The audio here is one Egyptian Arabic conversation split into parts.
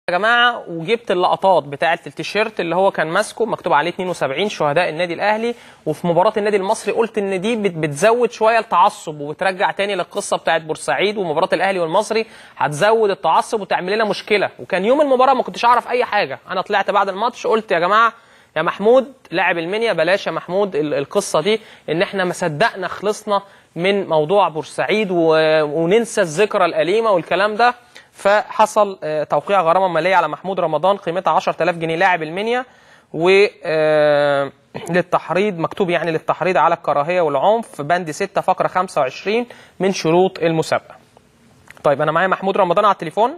يا جماعه وجبت اللقطات بتاعه التيشيرت اللي هو كان ماسكه مكتوب عليه 72 شهداء النادي الاهلي وفي مباراه النادي المصري قلت ان دي بت- بتزود شويه التعصب وبترجع تاني للقصه بتاعه بورسعيد ومباراه الاهلي والمصري هتزود التعصب وتعمل لنا مشكله وكان يوم المباراه ما كنتش اعرف اي حاجه انا طلعت بعد الماتش قلت يا جماعه يا محمود لاعب المنيا بلاش يا محمود ال- القصه دي ان احنا ما صدقنا خلصنا من موضوع بورسعيد و... وننسى الذكرى الاليمه والكلام ده فحصل آه، توقيع غرامه ماليه على محمود رمضان قيمتها 10000 جنيه لاعب المنيا و آه، للتحريض مكتوب يعني للتحريض على الكراهيه والعنف في بند 6 فقره 25 من شروط المسابقه. طيب انا معايا محمود رمضان على التليفون.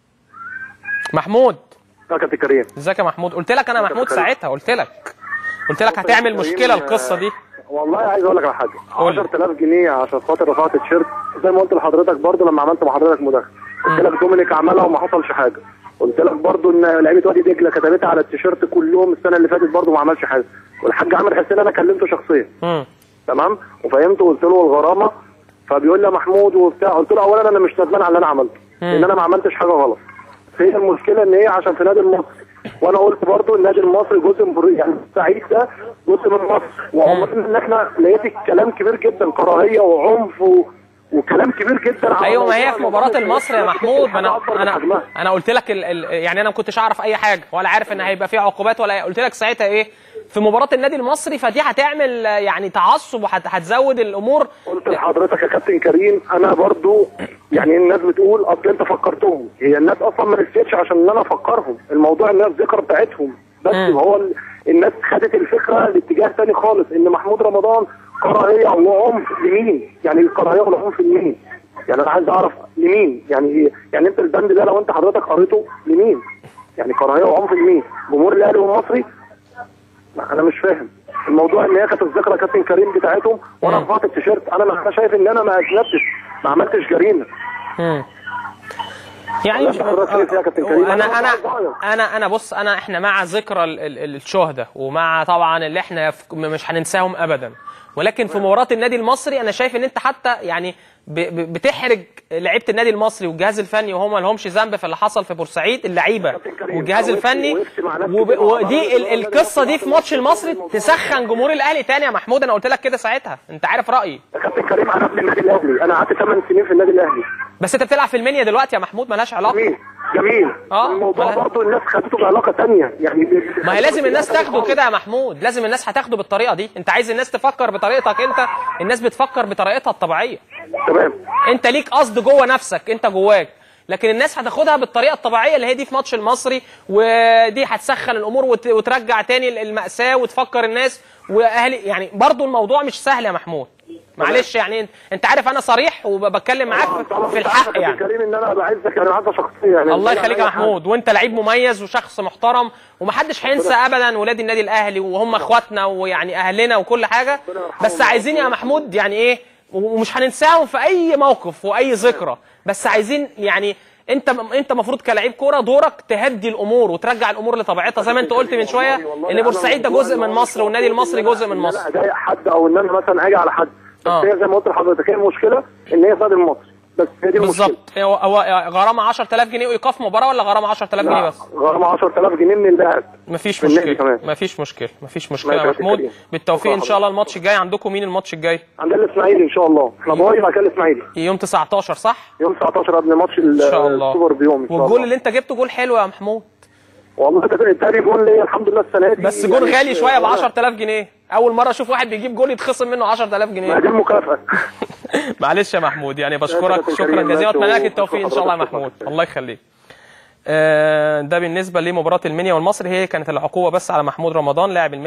محمود يا كابتن كريم ازيك يا محمود؟ قلت لك انا محمود كريم. ساعتها قلت لك قلت لك هتعمل مشكله القصه دي. والله عايز اقول لك على حاجه قول لي. 10000 جنيه عشان خاطر رفعت التيشيرت زي ما قلت لحضرتك برضو لما عملت مع حضرتك مداخله قلت لك دومينيك عملها وما حصلش حاجه قلت لك برضو ان لعيبه وادي دجله كتبتها على التيشيرت كلهم السنه اللي فاتت برضو ما عملش حاجه والحاج عامر حسين انا كلمته شخصيا امم تمام وفهمته وقلت له الغرامه فبيقول لي يا محمود وبتاع قلت له اولا انا مش ندمان على اللي انا عملته لان انا ما عملتش حاجه غلط هي المشكله ان هي عشان في نادي المصري وانا قلت برضو النادي المصري جزء من يعني سعيد ده جزء من مصر وعمرنا ان احنا لقيت كلام كبير جدا كراهيه وعنف و... وكلام كبير جدا على ايوه ما هي في موضوع مباراه المصري يا محمود ما انا أكبر من انا حجمها. انا قلت لك ال ال يعني انا ما كنتش اعرف اي حاجه ولا عارف ان هيبقى في عقوبات ولا قلت لك ساعتها ايه في مباراه النادي المصري فدي هتعمل آه، يعني تعصب وهتزود الامور قلت لحضرتك يا كابتن كريم انا برضو يعني الناس بتقول اصل انت فكرتهم هي الناس اصلا ما نسيتش عشان ان انا افكرهم الموضوع ان هي الذكرى بتاعتهم بس مم. هو ال- الناس خدت الفكره لاتجاه تاني خالص ان محمود رمضان كراهيه وعنف لمين يعني الكراهيه والعنف لمين يعني انا عايز اعرف لمين يعني يعني انت البند ده لو انت حضرتك قريته لمين يعني كراهيه وعنف لمين جمهور الاهلي والمصري لا، انا مش فاهم الموضوع ان هي كانت الذكرى يا كابتن كريم بتاعتهم وانا مم. رفعت التيشيرت انا ما انا شايف ان انا ما اذنبتش ما عملتش جريمه مم. يعني ولا أنت حضرتك شايف إيه يا كابتن كريم؟ انا أنا انا صغير. انا انا بص انا احنا مع ذكرى ال- ال- الشهداء ومع طبعا اللي احنا ف- مش هننساهم ابدا ولكن في مباراه النادي المصري انا شايف ان انت حتى يعني ب- ب- بتحرج لعيبه النادي المصري والجهاز الفني وهم ما لهمش ذنب في اللي حصل في بورسعيد اللعيبه كابتن كريم، والجهاز وقفت- الفني وقفت مع ناس وب- كتير مع بعض. ودي ال- القصه دي في ماتش المصري تسخن جمهور الاهلي تاني يا محمود انا قلت لك كده ساعتها انت عارف رايي يا كابتن كريم انا في النادي الاهلي انا قعدت 8 سنين في النادي الاهلي بس انت بتلعب في المنيا دلوقتي يا محمود ملهاش علاقه جميل جميل آه، الموضوع مالها- برضه الناس خدته بعلاقه ثانيه يعني ما هي لازم الناس تاخده كده يا محمود لازم الناس هتاخده بالطريقه دي انت عايز الناس تفكر بطريقتك انت الناس بتفكر بطريقتها الطبيعيه تمام انت ليك قصد جوه نفسك انت جواك لكن الناس هتاخدها بالطريقه الطبيعيه اللي هي دي في ماتش المصري ودي هتسخن الامور وت- وترجع تاني الماساه وتفكر الناس واهلي يعني برضو الموضوع مش سهل يا محمود معلش يعني انت- انت عارف انا صريح وبتكلم معاك طبعاً في أنت عارف يا الحق كابتن يعني كريم ان انا بعزك يعني معزه شخصيه يعني الله مش يخليك يا أي حاجة. محمود وانت لعيب مميز وشخص محترم ومحدش هينسى ابدا ولاد النادي الاهلي وهم اخواتنا ويعني اهلنا وكل حاجه بس عايزين يا محمود يعني ايه ومش هننساهم في اي موقف واي ذكرى بس عايزين يعني انت انت المفروض كلاعب كوره دورك تهدي الامور وترجع الامور لطبيعتها زي ما انت قلت من شويه ان بورسعيد ده جزء من مصر والنادي المصري جزء من إن مصر انا اضايق حد او ان انا مثلا اجي على حد بس آه. هي زي ما قلت لحضرتك هي المشكله ان هي صاد المصري بس هي دي المشكله بالظبط هو هو غرامه 10000 جنيه وايقاف مباراه ولا غرامه 10000 جنيه لا، بس غرامه 10000 جنيه من اللاعب مفيش في النادي مشكله كمان. مفيش مشكله مفيش مشكله يا ماشي يا كابتن محمود كريم. بالتوفيق ان شكرا شاء الله الماتش الجاي عندكم مين الماتش الجاي عندنا الاسماعيلي ان شاء الله احنا باي بعد كده الاسماعيلي يوم 19 صح يوم 19 قبل ماتش ان شاء الله السوبر بيوم ان شاء والجول الله اللي انت جبته جول حلو يا محمود والله ده تاني جول ليا الحمد لله السنه دي بس جول يعني غالي شويه ب والله 10000 جنيه اول مره اشوف واحد بيجيب جول يتخصم منه 10000 ما جنيه دي المكافاه معلش يا محمود يعني بشكرك كابتن شكرا كريم، جزيلا ماشي، واتمنى لك و- التوفيق ان شاء الله يا حضرتك محمود شكرا. الله يخليك آه، ده بالنسبه لمباراه المنيا والمصري هي كانت العقوبه بس على محمود رمضان لاعب المنيا